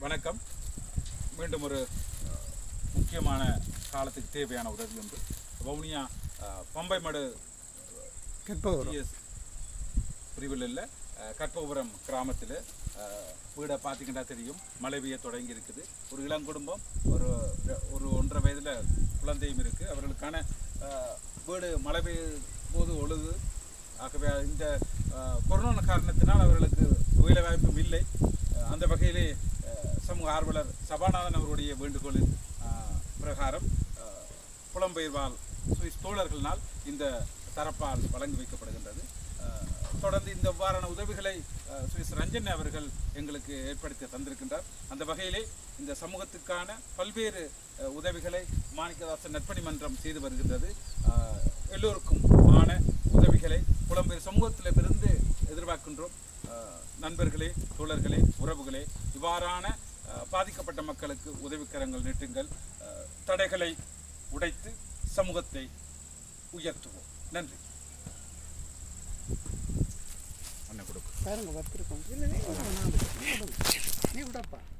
வணக்கம் மீண்டும் ஒரு அஹ், முக்கியமான காலத்துக்கு தேவையான உதவி ஒன்று வவுனியா அஹ், பம்பை மடு கற்பவர் டிஎஸ் பிரிவில் உள்ள அஹ், கற்பபுரம் கிராமத்தில் வீடை பார்த்தீங்கன்னா தெரியும் மழை பெய்ய தொடங்கி இருக்குது ஒரு இளம் குடும்பம் ஒரு ஒரு ஒன்றரை வயதில் குழந்தையும் இருக்குது அவர்களுக்கான அஹ், வீடு மழை பெய்யும் போது ஒழுது ஆகவே இந்த அஹ், கொரோனா காரணத்தினால் அவர்களுக்கு வேலை வாய்ப்பும் இல்லை அஹ், அந்த வகையிலே அஹ், சமூக ஆர்வலர் சபாநாதன் அவருடைய வேண்டுகோளின் அஹ், பிரகாரம் அஹ், புலம்பெயர்வால் சுவிஸ் தோழர்களினால் இந்த தரப்பால் வழங்கி வைக்கப்படுகின்றது அஹ், தொடர்ந்து இந்த வாரான உதவிகளை அஹ், சுவிஸ் ரஞ்சன் அவர்கள் எங்களுக்கு ஏற்படுத்தி தந்திருக்கின்றார் அந்த வகையிலே இந்த சமூகத்துக்கான பல்வேறு அஹ், உதவிகளை மாணிக்கதாசன் நற்பணி மன்றம் செய்து வருகின்றது அஹ், எல்லோருக்கும் ஆன உதவிகளை புலம்பெயர் சமூகத்திலிருந்து எதிர்பார்க்கின்றோம் அஹ், நண்பர்களே தோழர்களே உறவுகளே இவ்வாறான அஹ், பாதிக்கப்பட்ட மக்களுக்கு உதவிக்கரங்கள் நீட்டுங்கள் அஹ், தடைகளை உடைத்து சமூகத்தை உயர்த்துவோம் நன்றி அண்ணன் கொடுக்கும் பாருங்க வத்திருக்கோம் இல்லை நீ விடு, நான் விடு. நீ விடு. நீ விடப்பா